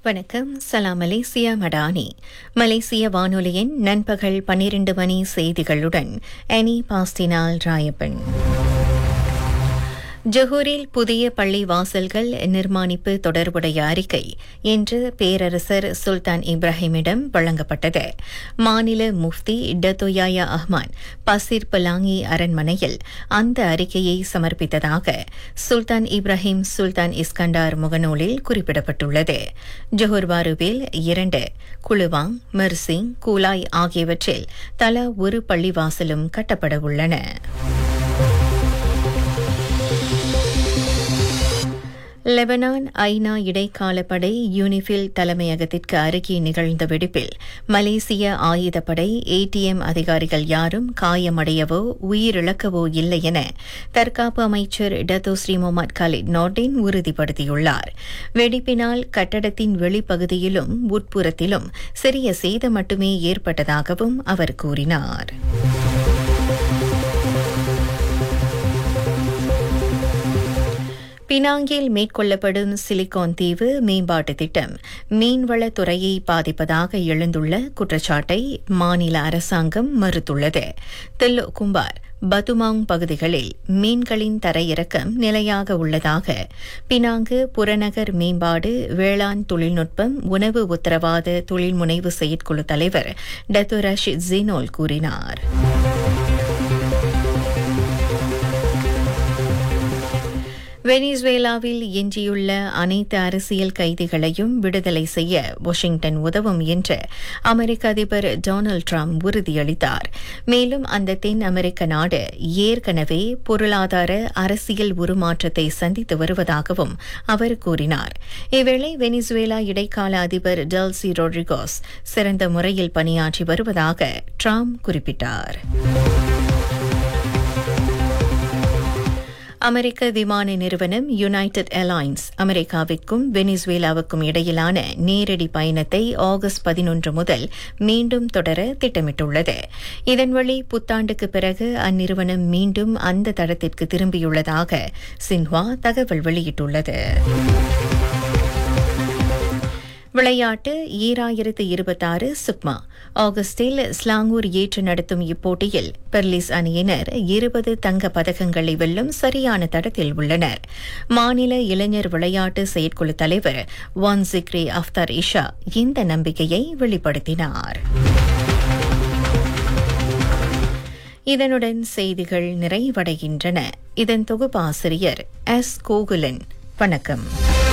வணக்கம் சலாம் மலேசியா மடானி மலேசிய வானொலியின் நண்பகல் பன்னிரண்டு மணி செய்திகளுடன் அனி பாஸ்டினால் ராயப்பன் ஜொஹூரில் புதிய பள்ளி வாசல்கள் நிர்மாணிப்பு தொடர்புடைய அறிக்கை இன்று பேரரசர் சுல்தான் இப்ராஹிமிடம் வழங்கப்பட்டது மாநில முஃப்தி டத்தோயாயா அஹ்மான் பசிர் பலாங்கி அரண்மனையில் அந்த அறிக்கையை சமர்ப்பித்ததாக சுல்தான் இப்ராஹிம் சுல்தான் இஸ்கண்டார் முகநூலில் குறிப்பிடப்பட்டுள்ளது ஜொஹூர் பாருவில் இரண்டு குழுவாங் மெர்சிங் கூலாய் ஆகியவற்றில் தலா ஒரு பள்ளிவாசலும் கட்டப்பட உள்ளன லெபனான் ஐநா இடைக்கால படை யூனிஃபில் தலைமையகத்திற்கு அருகே நிகழ்ந்த வெடிப்பில் மலேசிய ஆயுதப்படை ஏடிஎம் அதிகாரிகள் யாரும் காயமடையவோ உயிரிழக்கவோ இல்லை என தற்காப்பு அமைச்சர் Dato Seri Mohamed Khaled Nordin உறுதிப்படுத்தியுள்ளார் வெடிப்பினால் கட்டடத்தின் வெளிப்பகுதியிலும் உட்புறத்திலும் சிறிய சேதம் மட்டுமே ஏற்பட்டதாகவும் அவர் கூறினார் பினாங்கில் மேற்கொள்ளப்படும் சிலிகான் தீவு மேம்பாட்டு திட்டம் மீன்வளத் துறையை பாதிப்பதாக எழுந்துள்ள குற்றச்சாட்டை மாநில அரசாங்கம் மறுத்துள்ளது தில்லோ கும்பார் பதுமாங் பகுதிகளில் மீன்களின் தரையிறக்கம் நிலையாக உள்ளதாக பினாங்கு புறநகர் மேம்பாடு வேளாண் தொழில்நுட்பம் உணவு உத்தரவாத தொழில் முனைவு செயற்குழு தலைவர் டத்துரஷ் ஜீனோல் கூறினார் வெனிசுவேலாவில் எஞ்சியுள்ள அனைத்து அரசியல் கைதிகளையும் விடுதலை செய்ய வாஷிங்டன் உதவும் என்று அமெரிக்க அதிபர் டொனால்டு டிரம்ப் உறுதியளித்தார் மேலும் அந்த தென் அமெரிக்க நாடு ஏற்கனவே பொருளாதார அரசியல் உருமாற்றத்தை சந்தித்து வருவதாகவும் அவர் கூறினார் இவ்வேளை வெனிசுவேலா இடைக்கால அதிபர் டெல்சி ரோட்ரிகோஸ் சிறந்த முறையில் பணியாற்றி வருவதாக டிரம்ப் குறிப்பிட்டார் அமெரிக்க விமான நிறுவனம் யுனைடெட் ஏர்லைன்ஸ் அமெரிக்காவிற்கும் வெனிசுவேலாவுக்கும் இடையிலான நேரடி பயணத்தை ஆகஸ்ட் பதினொன்று முதல் மீண்டும் தொடர திட்டமிட்டுள்ளது இதன் வழி புத்தாண்டுக்கு பிறகு அந்நிறுவனம் மீண்டும் அந்த தடத்திற்கு திரும்பியுள்ளதாக சின்ஹுவா தகவல் வெளியிட்டுள்ளது விளையாட்டு ஈராயிரத்து இருபத்தாறு சுக்மா ஆகஸ்டில் ஸ்லாங்கூர் ஏற்று நடத்தும் இப்போட்டியில் பெர்லிஸ் அணியினர் இருபது தங்க பதக்கங்களை வெல்லும் சரியான தடத்தில் உள்ளனர் மாநில இளைஞர் விளையாட்டு செயற்குழு தலைவர் வான் சிக்ரி அஃப்தார் இஷா இந்த நம்பிக்கையை வெளிப்படுத்தினார் இதனுடன் செய்திகள் நிறைவடைகின்றன இதன் தொகுப்பாசிரியர் எஸ் கோகுலன் வணக்கம்